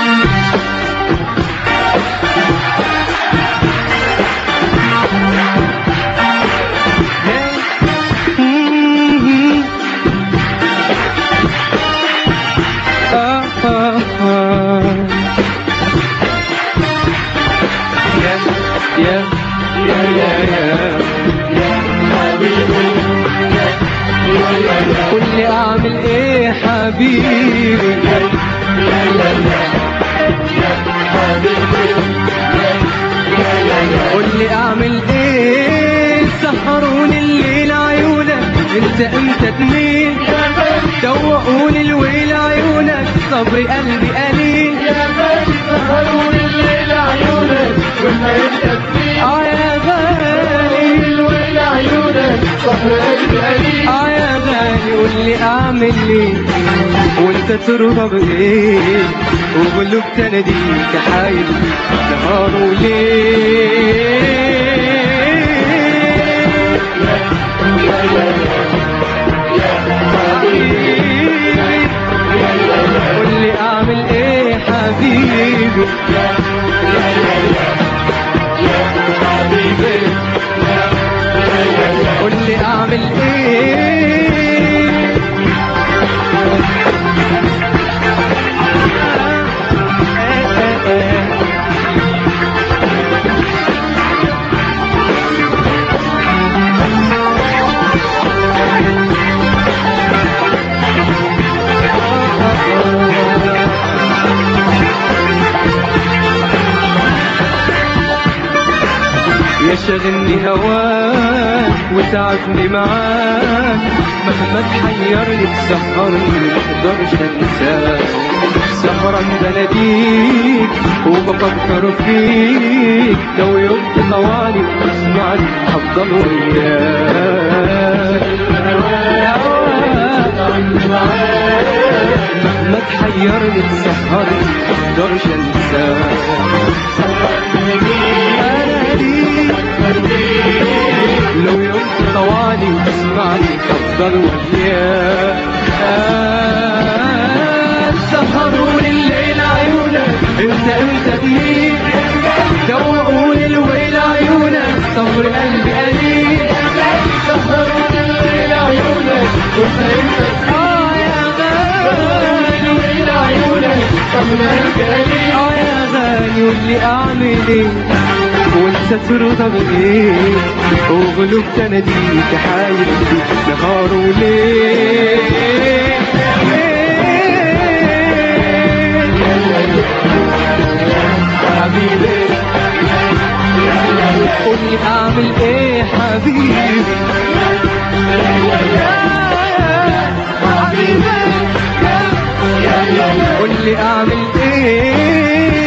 آه آه آه. يا يا يا يا يا قول لي اعمل ايه حبيبي قول لي اعمل ايه سهروني الليل عيونك انت امتى تميل دوقوني الويل عيونك صبر قلبي قليل سهروني الليل عيونك وانت انت اه يا غالي الويل عيونك صبر قلبي قليل اه يا غالي قول لي اعمل ايه وانت ترضى بايه وقلوب تناديك حايل نهار وليل حبيبي قول لي اعمل ايه حبيبي قول لي اعمل ايه يشغلني هواك وتعبني معاك مهما تحيرني تسهرني مقدرش انساك سهران بناديك وبفكر فيك لو يوم طوالي وتسمعني هفضل وياك مهما تحيرني تسهرني مقدرش انساك لو يوم طوالي وتسمعني تفضل وياك سهروني الليل عيونك انت انت تميل دوقوني الويل عيونك صبر قلبي قليل سهروني الليل عيونك وانت انت اه يا غالي الويل عيونك صبر قلبي قليل اه يا غالي واللي اعمل ايه وانت ترضى بايه وقلوب تناديك حايل نهار وليل حبيبي قول لي اعمل ايه حبيبي حبيبي قول لي اعمل ايه